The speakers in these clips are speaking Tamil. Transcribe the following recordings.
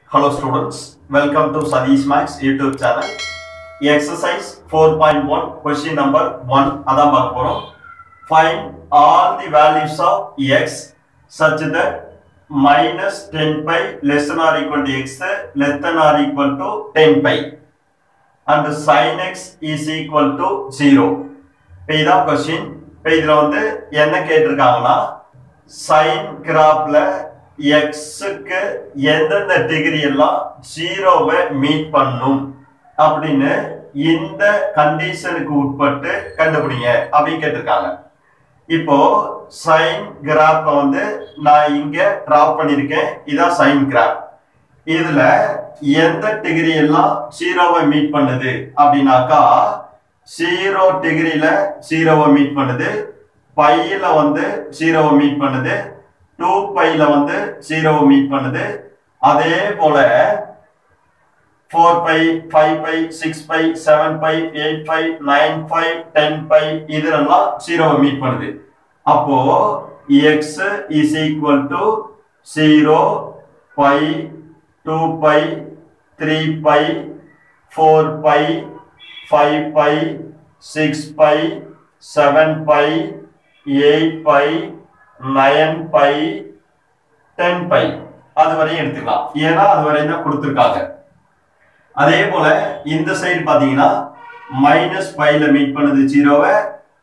Hello students, welcome to Sadish Max YouTube channel. Exercise 4.1 question number 1 அதான் பார்க்க போறோம். Find all the values of x such that minus 10 pi less than or equal to x less than or equal to 10 pi and sin x is equal to 0. இப்போ இதான் கொஸ்டின் இப்போ இதில் வந்து என்ன கேட்டிருக்காங்கன்னா சைன் கிராப்ல எக்ஸுக்கு எந்தெந்த டிகிரி எல்லாம் ஜீரோவை மீட் பண்ணும் அப்படின்னு இந்த கண்டிஷனுக்கு உட்பட்டு கண்டுபிடிங்க அப்படின்னு கேட்டிருக்காங்க இப்போ சைன் கிராப் வந்து நான் இங்க டிராப் பண்ணிருக்கேன் இதான் சைன் கிராப் இதுல எந்த டிகிரி எல்லாம் ஜீரோவை மீட் பண்ணுது அப்படின்னாக்கா ஜீரோ டிகிரியில ஜீரோவை மீட் பண்ணுது பையில வந்து ஜீரோவை மீட் பண்ணுது டூ பைல வந்து ஜீரோவை மீட் பண்ணுது அதே போல four pi five pi six pi seven pi eight pi nine pi ten pi இதுலெல்லாம் ஜீரோவை மீட் பண்ணுது அப்போ x is equal to zero pi two pi three pi four pi five pi six pi seven pi eight pi nine pi ten pi அது வரையும் எடுத்துக்கலாம் ஏன்னா அது வரையும் தான் கொடுத்துருக்காங்க அதே போல இந்த சைடு பாத்தீங்கன்னா மைனஸ் பைல மீட் பண்ணுது ஜீரோவை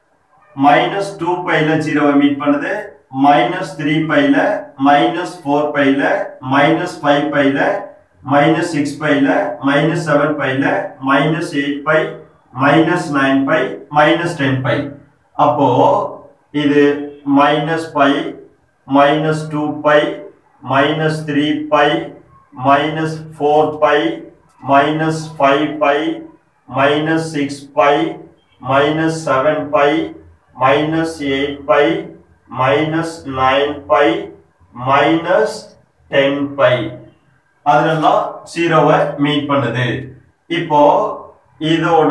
மைனஸ் டூ பைல ஜீரோவை மீட் பண்ணுது மைனஸ் த்ரீ பைல மைனஸ் ஃபோர் பைல மைனஸ் ஃபைவ் பைல மைனஸ் சிக்ஸ் பைல மைனஸ் செவன் பைல minus eight pi minus nine pi minus ten pi அப்போ இது minus pi minus two pi minus three pi minus four pi minus 5 pi minus 6 pi minus 7 pi minus 8 pi minus 9 pi minus 10 pi அதெல்லாம் ஜீரோவை மீட் பண்ணுது இப்போ இதோட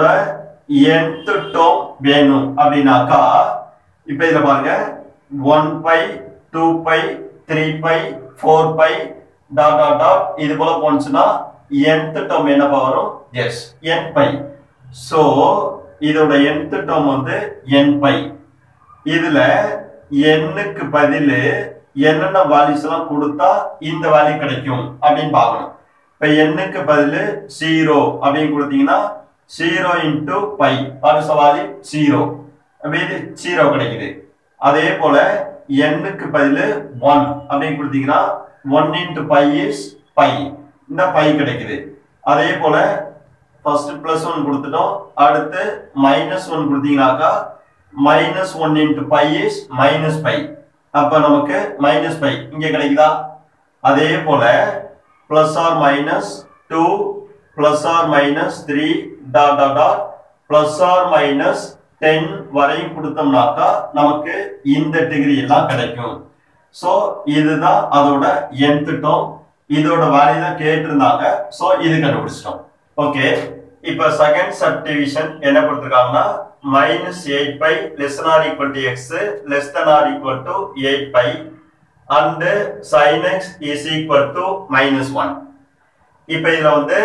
nth டோம் வேணும் அப்படின்னாக்கா இப்போ இதுல பாருங்க one pi two pi three pi four pi dot dot dot இது போல போனுச்சுன்னா nth டேர்ம் என்னப்பா வரும் எஸ் n பை சோ இதோட nth டேர்ம் வந்து n பை இதுல n-க்கு பதில் என்னென்ன வேல்யூஸ் எல்லாம் கொடுத்தா இந்த வேல்யூ கிடைக்கும் அப்படின்னு பார்க்கணும் இப்ப n-க்கு பதில் ஜீரோ அப்படின்னு கொடுத்தீங்கன்னா ஜீரோ இன்டூ பை அடுத்த வேல்யூ ஜீரோ இது ஜீரோ கிடைக்குது அதே போல n-க்கு பதில் ஒன் அப்படின்னு கொடுத்தீங்கன்னா one into pi is pi இந்த பை கிடைக்குது அதே போல ஃபர்ஸ்ட் பிளஸ் ஒன் கொடுத்துட்டோம் அடுத்து மைனஸ் ஒன் கொடுத்தீங்கன்னாக்கா minus one into pi is minus pi அப்ப நமக்கு மைனஸ் பை இங்க கிடைக்குதா அதே போல plus or minus two plus or minus three dot dot dot plus or minus ten வரையும் கொடுத்தோம்னாக்கா நமக்கு இந்த டிகிரி எல்லாம் கிடைக்கும் ஸோ இதுதான் அதோட nth டோம் இதோட வேல்யூ தான் கேட்டிருந்தாங்க ஸோ இது கண்டுபிடிச்சிட்டோம் ஓகே இப்போ செகண்ட் சப்டிவிஷன் என்ன கொடுத்துருக்காங்கன்னா minus eight pi less or equal to x less than or equal to eight pi and sine x is equal to minus one இப்போ இதில் வந்து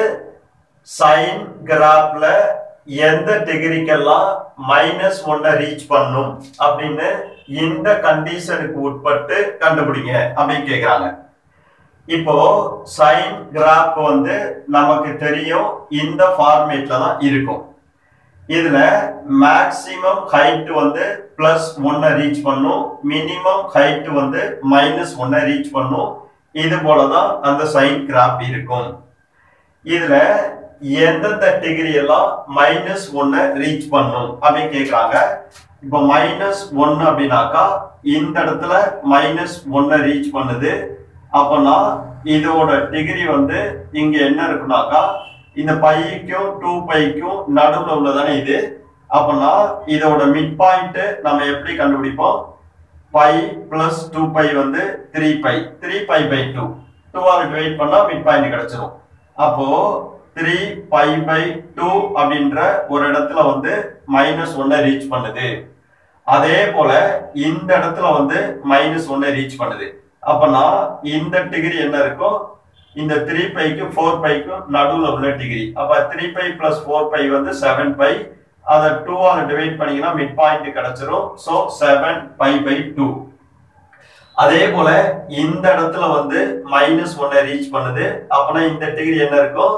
சைன் கிராப்ல எந்த டிகிரிக்கெல்லாம் மைனஸ் ஒன்னை ரீச் பண்ணும் அப்படின்னு இந்த கண்டிஷனுக்கு உட்பட்டு கண்டுபிடிங்க அப்படின்னு கேட்குறாங்க இப்போ சைன் கிராப் வந்து நமக்கு தெரியும் இந்த ஃபார்மேட்ல தான் இருக்கும் இதுல மேக்சிமம் ஹைட் வந்து பிளஸ் ஒன்னை ரீச் பண்ணும் மினிமம் ஹைட் வந்து மைனஸ் ஒன்னை ரீச் பண்ணும் இது போலதான் அந்த சைன் கிராப் இருக்கும் இதுல எந்தெந்த டிகிரி எல்லாம் மைனஸ் ஒன்னை ரீச் பண்ணும் அப்படின்னு கேக்குறாங்க இப்போ மைனஸ் ஒன்னு அப்படின்னாக்கா இந்த இடத்துல மைனஸ் ஒன்னை ரீச் பண்ணுது அப்போனா இதோட டிகிரி வந்து இங்க என்ன இருக்குனாக்கா இந்த பைக்கும் டூ பைக்கும் நடுவில் உள்ளதானே இது அப்போனா இதோட மிட் பாயிண்ட் நம்ம எப்படி கண்டுபிடிப்போம் பை பிளஸ் டூ பை வந்து three pi three pi by two டூவால் டிவைட் பண்ணா மிட் பாயிண்ட் கிடைச்சிரும் அப்போ த்ரீ பை பை டூ அப்படின்ற ஒரு இடத்துல வந்து மைனஸ் ஒன்னை ரீச் பண்ணுது அதே போல இந்த இடத்துல வந்து மைனஸ் ஒன்னை ரீச் பண்ணுது அப்பனா இந்த டிகிரி என்ன இருக்கும் இந்த த்ரீ பைக்கும் ஃபோர் பைக்கும் நடுவில் உள்ள டிகிரி அப்ப three pi plus four pi வந்து செவன் பை அதை டூவால் டிவைட் பண்ணீங்கன்னா மிட் பாயிண்ட் கிடைச்சிரும் so seven pi by two அதே போல இந்த இடத்துல வந்து மைனஸ் ஒன்னை ரீச் பண்ணுது அப்பனா இந்த டிகிரி என்ன இருக்கும்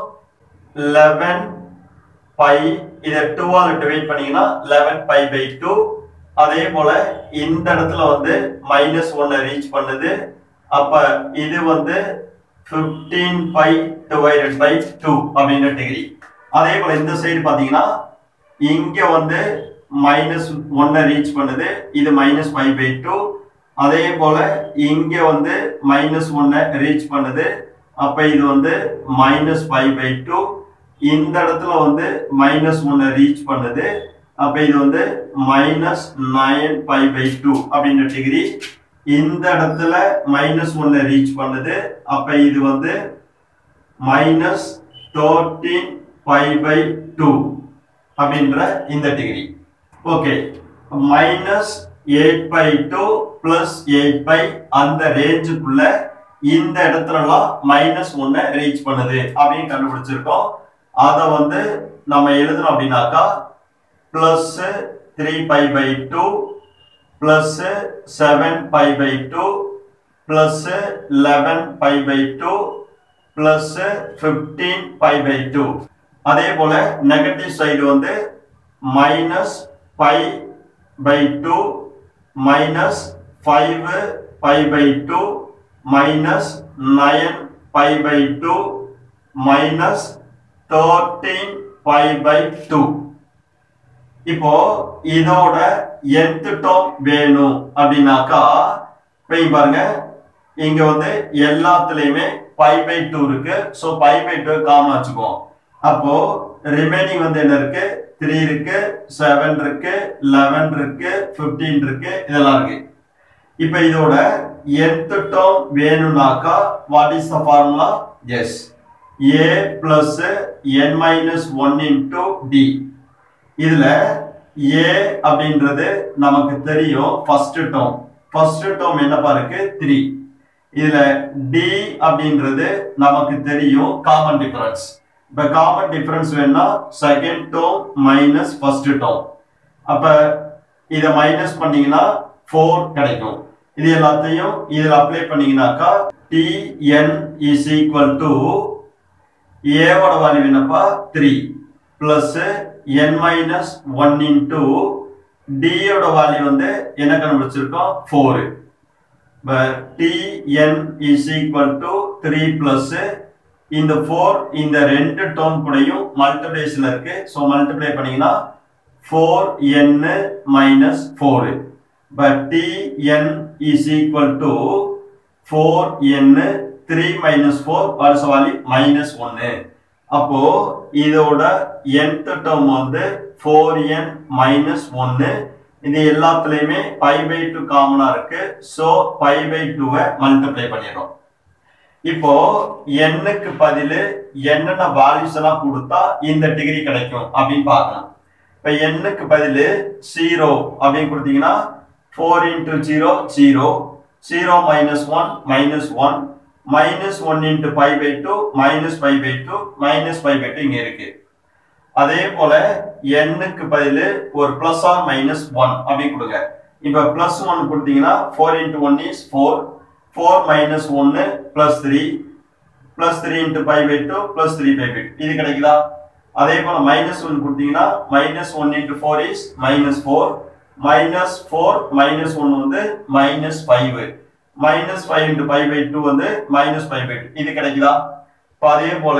லெவன் பை இதை டூவால் டிவைட் பண்ணீங்கன்னா லெவன் பை பை டூ அதே போல இந்த இடத்துல வந்து மைனஸ் ஒன்னை ரீச் பண்ணுது அப்ப இது வந்து fifteen pi divided by two அப்படின்ற டிகிரி அதே போல இந்த சைடு பாத்தீங்கன்னா இங்க வந்து மைனஸ் ஒன்னை ரீச் பண்ணுது இது மைனஸ் ஃபைவ் பை டூ அதே போல இங்க வந்து மைனஸ் ஒன்னை ரீச் பண்ணுது அப்ப இது வந்து மைனஸ் ஃபைவ் பை டூ இந்த இடத்துல வந்து மைனஸ் ஒன்னை ரீச் பண்ணுது அப்ப இது வந்து minus nine five pi two அப்படின்ற டிகிரி இந்த இடத்துல மைனஸ் ஒன்னை ரீச் பண்ணுது அப்ப இது வந்து minus thirteen five pi two அப்படின்ற இந்த degree okay minus eight pi two plus eight pi அந்த ரேஞ்சுக்குள்ள இந்த இடத்துலலாம் மைனஸ் ஒன்னை ரீச் பண்ணுது அப்படின்னு கண்டுபிடிச்சிருக்கோம் அதை வந்து நம்ம எழுதணும் அப்படின்னாக்கா plus three pi by two plus seven pi by two plus eleven pi by two plus fifteen pi by two அதே போல நெகட்டிவ் சைடு வந்து minus pi by two minus five pi by two minus nine pi by two minus thirteen pi by two இப்போ இதோட nth டேர்ம் வேணும் அப்படின்னாக்கா இப்போ இங்க பாருங்க இங்க வந்து எல்லாத்துலயுமே பை பை டூ இருக்கு so pi by two common வச்சுக்குவோம் அப்போ ரிமைனிங் வந்து என்ன இருக்கு த்ரீ இருக்கு செவன் இருக்கு லெவன் இருக்கு ஃபிஃப்டீன் இருக்கு இதெல்லாம் இருக்கு இப்போ இதோட nth டேர்ம் வேணும்னாக்கா what is the formula yes a plus N minus one into d இதுல ஏ அப்படின்றது நமக்கு தெரியும் ஃபர்ஸ்ட் டேர்ம் ஃபர்ஸ்ட் டேர்ம் என்னப்பா இருக்கு த்ரீ இதுல டி அப்படின்றது நமக்கு தெரியும் காமன் டிஃபரன்ஸ் இப்ப காமன் டிஃபரன்ஸ் வேணும்னா second term minus first term அப்ப இத மைனஸ் பண்ணீங்கன்னா ஃபோர் கிடைக்கும் இது எல்லாத்தையும் இதுல அப்ளை பண்ணீங்கன்னாக்கா T N is equal to ஏவோட வேல்யூ என்னப்பா த்ரீ பிளஸ் என் மைனஸ் ஒன் இன்டூ டியோட வேல்யூ வந்து என்ன கண்டுபிடிச்சிருக்கோம் four T N is equal to three plus இந்த ஃபோர் இந்த ரெண்டு டேர்ம் கூடயும் மல்டிப்ளேஷன் இருக்கு ஸோ மல்டிப்ளை பண்ணீங்கன்னா four N minus four but D N is equal to four n three minus four வருஷ வேல்யூ மைனஸ் ஒன்று அப்போ இதோட nth டேர்ம் வந்து ஃபோர் என் மைனஸ் ஒன்று இது எல்லாத்துலயுமே பை பை டூ காமனா இருக்கு ஸோ பை பை டூவை மல்டிப்ளை பண்ணிடுறோம் இப்போ எண்ணுக்கு பதிலு என்னென்ன வேல்யூஸ் எல்லாம் கொடுத்தா இந்த டிகிரி கிடைக்கும் அப்படின்னு பார்க்கலாம் இப்போ எண்ணுக்கு பதிலு ஜீரோ அப்படின்னு கொடுத்தீங்கன்னா four into zero zero zero minus one minus one minus one into five pi two minus five pi two minus five pi two இங்கே இருக்கு அதே போல எண்ணுக்கு பதில் ஒரு பிளஸ் ஆர் மைனஸ் ஒன் அப்படி கொடுங்க இப்போ பிளஸ் ஒன் கொடுத்தீங்கன்னா four into one is four four minus ஒன்று plus three plus three into five pi two plus three pi pi இது கிடைக்குதா அதே போல மைனஸ் ஒன் கொடுத்தீங்கன்னா minus one into four is minus four minus four minus one வந்து minus five minus five into five pi two வந்து மைனஸ் ஃபைவ் பை டூ இது கிடைக்குதா இப்போ அதே போல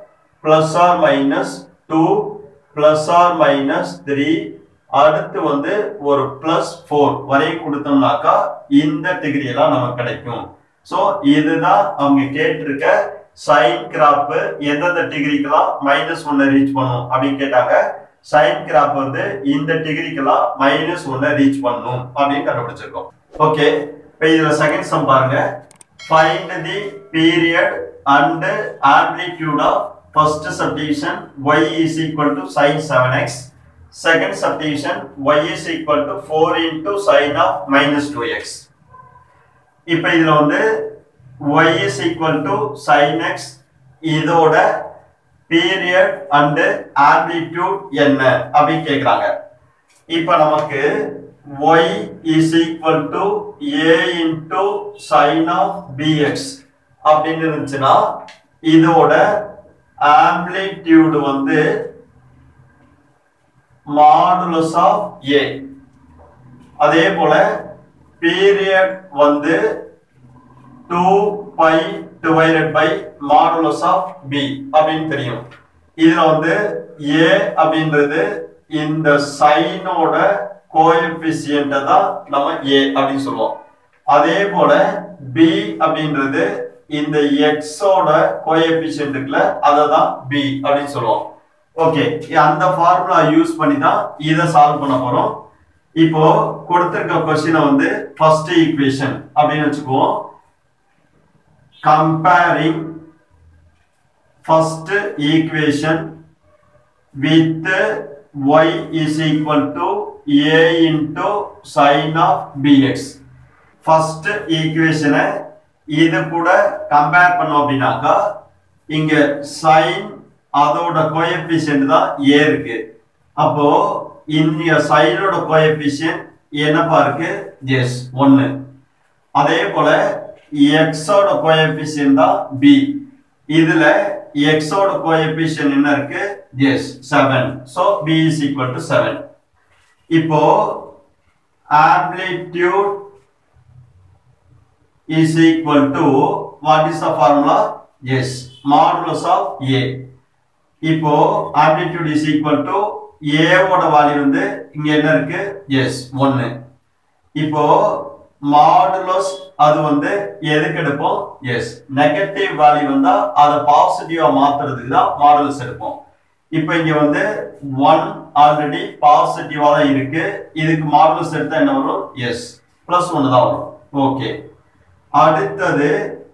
plus or minus two plus or minus three அடுத்து வந்து ஒரு பிளஸ் ஃபோர் வரை கொடுத்தோம்னாக்கா இந்த டிகிரி எல்லாம் நமக்கு கிடைக்கும் ஸோ இதுதான் அவங்க கேட்டிருக்க சைன் கிராப் எந்தெந்த டிகிரிக்கெல்லாம் மைனஸ் ஒன்னை ரீச் பண்ணும் அப்படின்னு கேட்டாங்க சைன் கிராப் வந்து இந்த டிகிரிக்கெல்லாம் மைனஸ் ஒன்னை ரீச் பண்ணும் அப்படின்னு கண்டுபிடிச்சிருக்கோம் ஓகே இப்போ இதுல செகண்ட் சம் பாருங்க find the period and amplitude of first subdivision y is equal to sin 7x second subdivision y is equal to 4 into sin of minus 2x இப்போ இதுல வந்து y is equal to sin x இதோட பீரியட் அண்ட் ஆம்பிளிடியூட் என்ன அப்படின்னு கேக்குறாங்க இப்ப நமக்கு y is equal to a into sin of bx அப்படின்னு இருந்துச்சுன்னா இதோட ஆம்பிளிடியூட் வந்து மாடுலஸ் ஆஃப் ஏ அதே போல பீரியட் வந்து two pi divided by modulus of b அப்படின்னு தெரியும் இதுல வந்து ஏ அப்படின்றது இந்த சைனோட கோஎபிசியன்ட் தான் நம்ம ஏ அப்படின்னு சொல்லுவோம் அதே போல பி அப்படின்றது இந்த எக்ஸோட கோஎபிசியன்ட் இருக்குல்ல அதை தான் பி அப்படின்னு சொல்லுவோம் ஓகே அந்த ஃபார்முலா யூஸ் பண்ணி தான் இதை சால்வ் பண்ண போறோம் இப்போ கொடுத்திருக்க கொஸ்டினை வந்து ஃபர்ஸ்ட் ஈக்குவேஷன் அப்படின்னு வச்சுக்குவோம் comparing first equation with y is equal to a into sin of bx first ஈக்குவேஷனை இது கூட கம்பேர் பண்ணோம் அப்படின்னாக்கா இங்க sin அதோட கோஎபிஷியன்ட் தான் a இருக்கு அப்போ இந்த சைனோட கோஎபிஷியன்ட் என்னப்பா இருக்கு எஸ் ஒன்னு அதே போல எக்ஸோட கோஎபிஷியன்ட் தான் பி இதுல எக்ஸோட கோஎபிஷியன்ட் என்ன இருக்கு yes seven so b is equal to seven இப்போ amplitude is equal to what is the formula yes modulus of a இப்போ amplitude is equal to a ஓட வேல்யூ வந்து இங்க என்ன இருக்கு எஸ் ஒன்னு இப்போ மாடுலஸ் அது வந்து எதுக்கு எடுப்போம் எஸ் நெகட்டிவ் வேல்யூ வந்தா அதை பாசிட்டிவா மாத்துறதுக்கு தான் மாடுலஸ் எடுப்போம் இப்போ இங்க வந்து ஒன் ஆல்ரெடி பாசிட்டிவா தான் இருக்கு இதுக்கு மாடுலஸ் எடுத்தா என்ன வரும் எஸ் பிளஸ் ஒன்னு தான் வரும் ஓகே அடுத்தது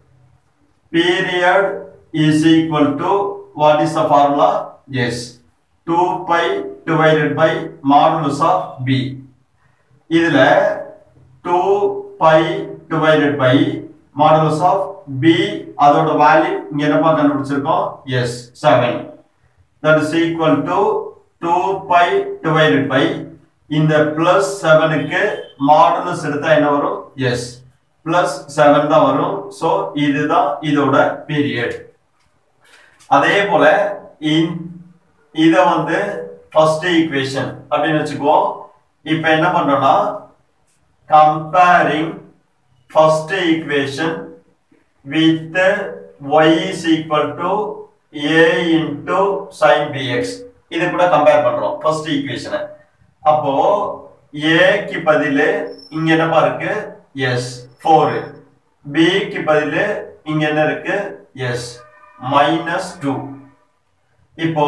period is equal to what is the formula yes two pi divided by modulus of b இதுல two pi divided by modulus of b அதோட வேல்யூ இங்க என்னப்பா கண்டுபிடிச்சிருக்கோம் yes seven that is equal to two pi divided by இந்த பிளஸ் செவனுக்கு மாடுலஸ் எடுத்தா என்ன வரும் எஸ் பிளஸ் செவன் தான் வரும் ஸோ இதுதான் இதோட பீரியட் அதே போல இத வந்து ஃபர்ஸ்ட் ஈக்குவேஷன் அப்படின்னு வச்சுக்குவோம் இப்போ என்ன பண்றோம்னா comparing first equation with y is equal to a into sin bx இது கூட கம்பேர் பண்றோம் ஃபர்ஸ்ட் ஈக்குவேஷனை அப்போ a க்கு பதில் இங்க என்னப்பா இருக்கு எஸ் ஃபோர் பிக்கு பதில் இங்க என்ன இருக்கு எஸ் மைனஸ் டூ இப்போ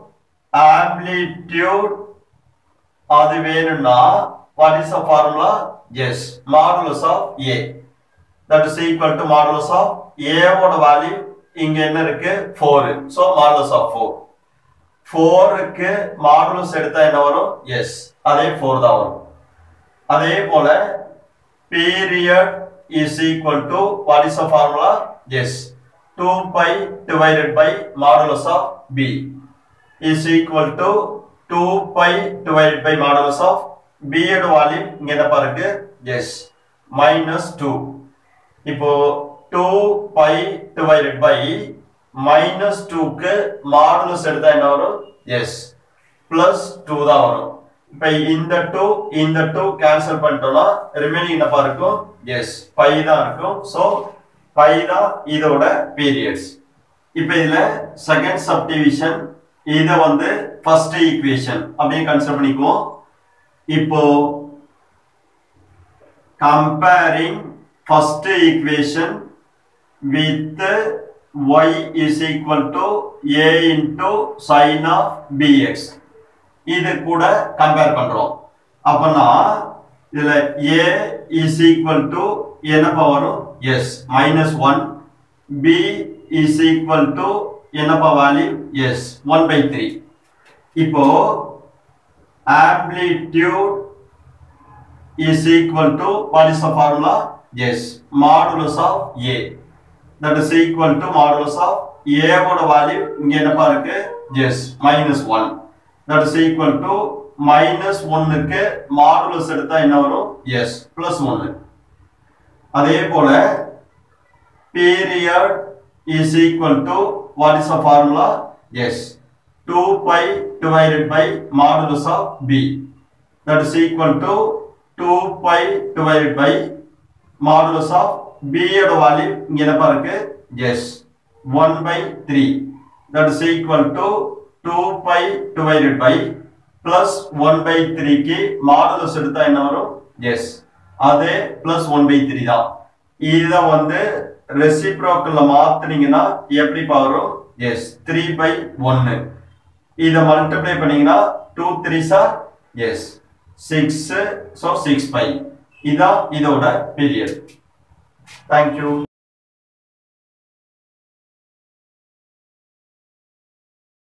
ஆம்ப்ளிடியூட் அது வேணும்னா what is the formula yes modulus of a that is equal to modulus of ஏவோட வேல்யூ இங்க என்ன இருக்கு four so modulus of four ஃபோருக்கு மாடுலஸ் எடுத்தா என்ன வரும் எஸ் அதே ஃபோர் தான் வரும் அதே போல period is equal to what is the formula? Yes, 2 pi divided by modulus of b is equal to 2 pi divided by modulus of b யோட வேல்யூ இங்க என்ன பாருங்க எஸ் மைனஸ் டூ இப்போ two pi divided by minus டூக்கு மாடுலஸ் எடுத்தா என்ன வரும் எஸ் பிளஸ் டூ தான் வரும் இப்ப இந்த டூ இந்த டூ கேன்சல் பண்ணிட்டோம்னா ரிமைனிங் என்னப்பா இருக்கும் எஸ் பை தான் இருக்கும் ஸோ பை தான் இதோட பீரியட்ஸ் இப்ப இதுல செகண்ட் சப்டிவிஷன் இத வந்து ஃபர்ஸ்ட் ஈக்குவேஷன் அப்படின்னு கன்சிடர் பண்ணிக்குவோம் இப்போ comparing first equation with y is equal to a into sin of bx இது கூட கம்பேர் பண்றோம் அப்பனா இதுல a is equal to என்னப்பா வரும் yes minus one b is equal to என்னப்பா value yes one by three இப்போ amplitude is equal to what is the formula yes modulus of a that is equal to modulus of ஏவோட வேல்யூ இங்க என்னப்பா இருக்கு yes minus one that is equal to minus ஒன்னுக்கு மாடுலஸ் எடுத்தா என்ன வரும் எஸ் பிளஸ் ஒன்னு அதே போல period is equal to what is a formula yes 2 pi divided by modulus of b that is equal to 2 pi divided by modulus of b யோட வேல்யூ இங்க என்ன இருக்கு yes 1 by 3 that is equal to 2 pi divided by plus 1 by 3 க்கு modulus எடுத்தா என்ன வரும் yes அதே plus 1 by 3 தான் இத வந்து ரெசிப்ரோக்கல்ல மாத்துனீங்கன்னா எப்படி வரும் எஸ் 3 by 1 இதை மல்டிப்ளை பண்ணீங்கன்னா two three sir yes six so six five இதான் இதோட பீரியட் தேங்க்யூ